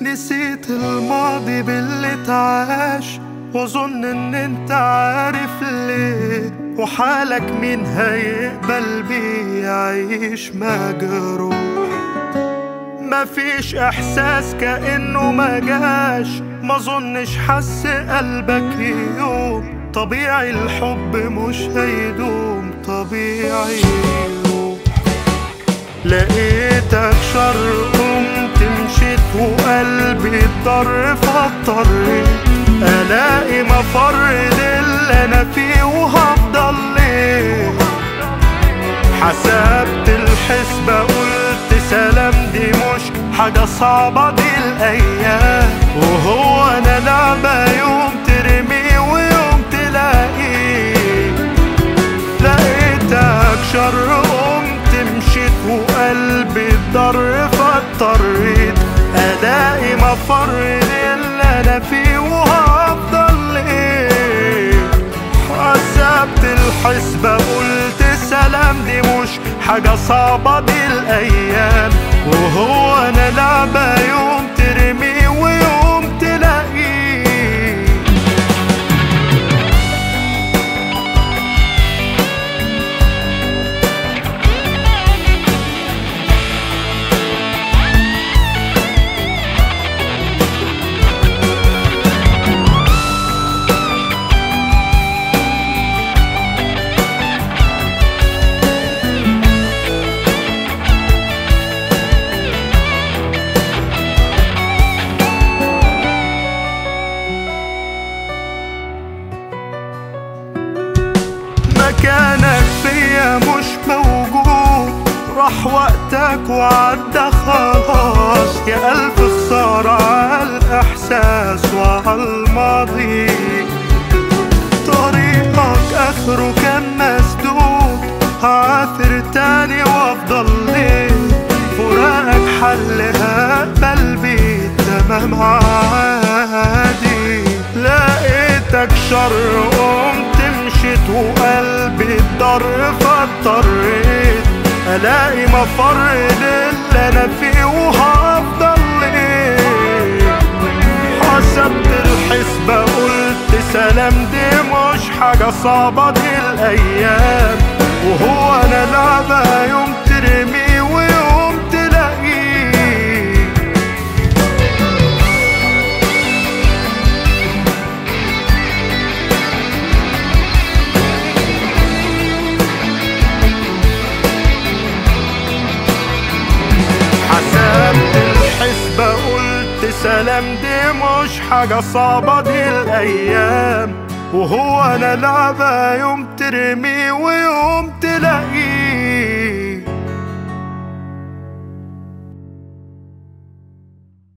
نسيت الماضي باللي اتعاش واظن ان انت عارف ليه وحالك مين هيقبل بيه يعيش مجروح مفيش احساس كانه ما جاش ما ظنش حس قلبك يوم طبيعي الحب مش هيدوم طبيعي يروح لقيتك شر قمت مشيت وقلبي اتضر فاضطريت الاقي مفر للي انا فيه وهفضل ليه حسبت الحسبة قلت سلام دي مش حاجة صعبة دي الأيام وهو أنا لعبة يوم ترمي ويوم تلاقيه لقيتك شر قمت مشيت وقلبي اتضر فاضطريت ألاقي مفر للي أنا فيه وهفضل ليه حسبت الحسبة قلت سلام دي مش حاجة صعبة دي الأيام وهو أنا لعبة يوم ترمي ويوم تلاقيه مكانك فيا مش موجود راح وقتك وعدى خلاص يا ألف خسارة عالإحساس وعالماضي طريقك آخره كان مسدود هعافر تاني وأفضل ليه فراقك حلها قلبي تمام عادي لقيتك شر قمت مشيت وقلبي اتضر فاضطريت الاقي مفر للي انا فيه وهفضل ليه حسبت الحسبة قلت سلام دي مش حاجة صعبة دي الأيام وهو أنا لعبة يوم ترمي ويوم تلاقيه حسبت الحسبة قلت سلام دي مش حاجة صعبة دي الأيام وهو أنا لعبة يوم ترمي